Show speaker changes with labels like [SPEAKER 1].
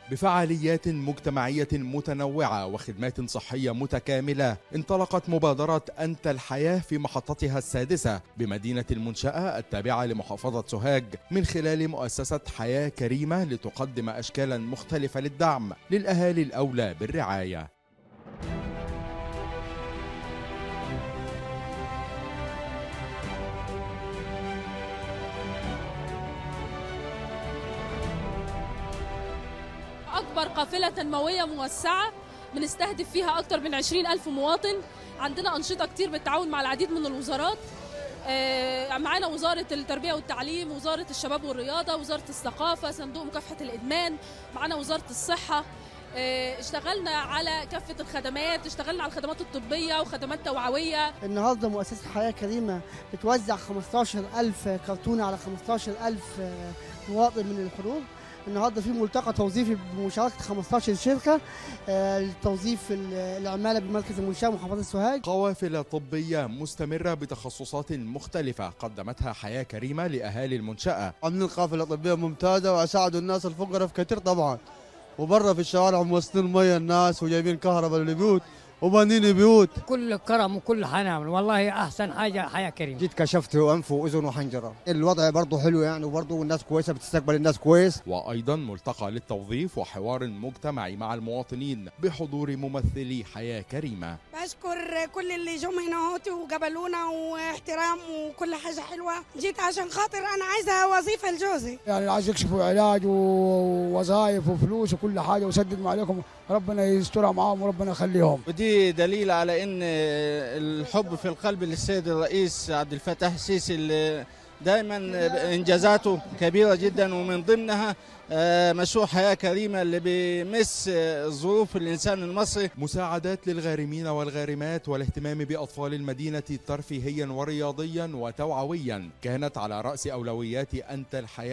[SPEAKER 1] بفعاليات مجتمعية متنوعة وخدمات صحية متكاملة انطلقت مبادرة أنت الحياة في محطتها السادسة بمدينة المنشأة التابعة لمحافظة سوهاج من خلال مؤسسة حياة كريمة لتقدم أشكالا مختلفة للدعم للأهالي الأولى بالرعاية
[SPEAKER 2] أكبر قافلة تنموية موسعة بنستهدف فيها أكثر من 20 ألف مواطن عندنا أنشطة كتير بالتعاون مع العديد من الوزارات آه، معانا وزارة التربية والتعليم وزارة الشباب والرياضة وزارة الثقافة صندوق مكافحة الإدمان معانا وزارة الصحة آه، اشتغلنا على كافة الخدمات اشتغلنا على الخدمات الطبية وخدمات توعوية
[SPEAKER 3] النهارده مؤسسة حياة كريمة بتوزع 15000 كرتونة على 15000 مواطن من الحروب النهارده في ملتقى توظيفي بمشاركة 15 شركة آه، لتوظيف العمالة بمركز المنشأة محافظة سوهاج
[SPEAKER 1] قوافل طبية مستمرة بتخصصات مختلفة قدمتها حياة كريمة لأهالي المنشأة
[SPEAKER 4] عاملين قافله طبيه ممتازه واساعدوا الناس الفقراء في كتير طبعا وبره في الشوارع موصلين ميه الناس وجايبين كهرباء للبيوت وبانين بيوت
[SPEAKER 5] كل كرم وكل حنان والله احسن حاجه حياه كريمه
[SPEAKER 6] جيت كشفت انف واذن وحنجره الوضع برضه حلو يعني وبرضه الناس كويسه بتستقبل الناس كويس
[SPEAKER 1] وأيضا ملتقى للتوظيف وحوار مجتمعي مع المواطنين بحضور ممثلي حياة كريمة
[SPEAKER 7] بشكر كل اللي جم هنا اهوتي وقبلونا واحترام وكل حاجه حلوه جيت عشان خاطر انا عايزه وظيفه لجوزي
[SPEAKER 8] يعني عايز يكشفوا علاج ووظائف وفلوس وكل حاجه وسدد ما عليكم ربنا يسترها معاهم وربنا يخليهم
[SPEAKER 9] ودي دليل على ان الحب في القلب للسيد الرئيس عبد الفتاح السيسي اللي دائما انجازاته كبيره جدا ومن ضمنها آه، مشروع حياه كريمه اللي بيمس آه، ظروف الانسان المصري
[SPEAKER 1] مساعدات للغارمين والغارمات والاهتمام بأطفال المدينة ترفيهيا ورياضيا وتوعويا كانت على رأس أولويات أنت الحياة